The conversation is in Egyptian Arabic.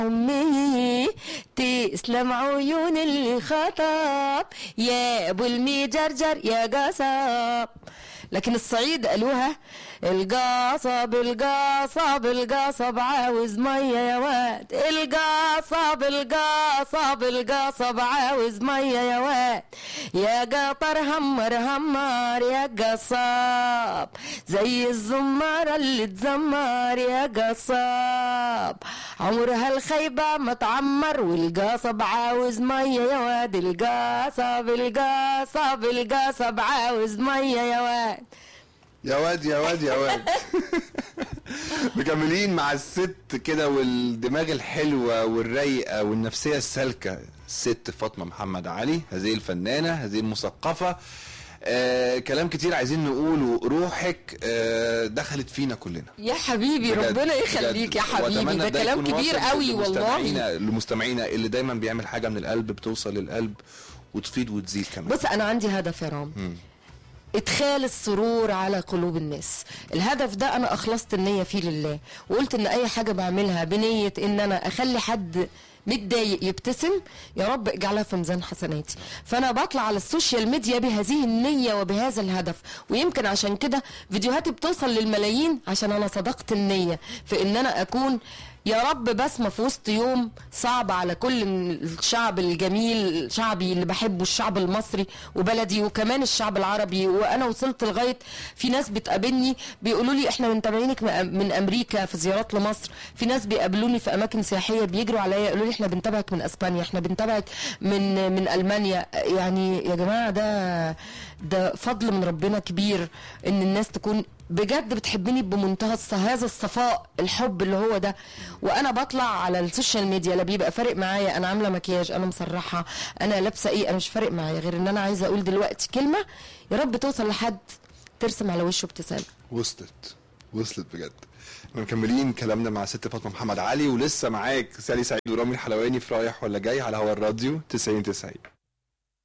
أمي تسلم عيون اللي خطب يا أبو المجرجر يا قصب لكن الصعيد قالوها القصب القصب القصب عاوز مية يا واد القصب القصب القصب عاوز مية يا واد يا قطر همر همر يا قصاب زي الزمارة اللي تزمر يا قصاب عمرها الخيبة ما تعمر والقصب عاوز مية يا واد القصب القصب القصب عاوز مية يا واد يا واد يا واد يا واد مكملين مع الست كده والدماغ الحلوة والرايقة والنفسية السالكة الست فاطمة محمد علي هذه الفنانة هذه المثقفة آه كلام كتير عايزين نقوله روحك آه دخلت فينا كلنا يا حبيبي بجد- ربنا بجد. يخليك يا حبيبي وأتمنى ده كلام يكون كبير واصل قوي والله لمستمعينا لمستمعينا اللي دايما بيعمل حاجة من القلب بتوصل للقلب وتفيد وتزيد كمان بص انا عندي هدف يا رام ادخال السرور على قلوب الناس الهدف ده انا اخلصت النية فيه لله وقلت ان اي حاجة بعملها بنية ان انا اخلي حد متضايق يبتسم يا رب اجعلها في ميزان حسناتي فانا بطلع على السوشيال ميديا بهذه النية وبهذا الهدف ويمكن عشان كده فيديوهاتي بتوصل للملايين عشان انا صدقت النية في ان انا اكون يا رب بسمة في وسط يوم صعب على كل الشعب الجميل شعبي اللي بحبه الشعب المصري وبلدي وكمان الشعب العربي وانا وصلت لغايه في ناس بتقابلني بيقولوا لي احنا متابعينك من امريكا في زيارات لمصر في ناس بيقابلوني في اماكن سياحيه بيجروا عليا يقولوا لي احنا بنتابعك من اسبانيا احنا بنتابعك من من المانيا يعني يا جماعه ده ده فضل من ربنا كبير ان الناس تكون بجد بتحبني بمنتهى الص- هذا الصفاء الحب اللي هو ده وانا بطلع على السوشيال ميديا لا بيبقى فارق معايا انا عامله مكياج انا مسرحه انا لابسه ايه انا مش فارق معايا غير ان انا عايزه اقول دلوقتي كلمه يا رب توصل لحد ترسم على وشه ابتسامه وصلت وصلت بجد احنا مكملين كلامنا مع ست فاطمه محمد علي ولسه معاك سالي سعيد ورامي الحلواني في رايح ولا جاي على هوا الراديو 90 90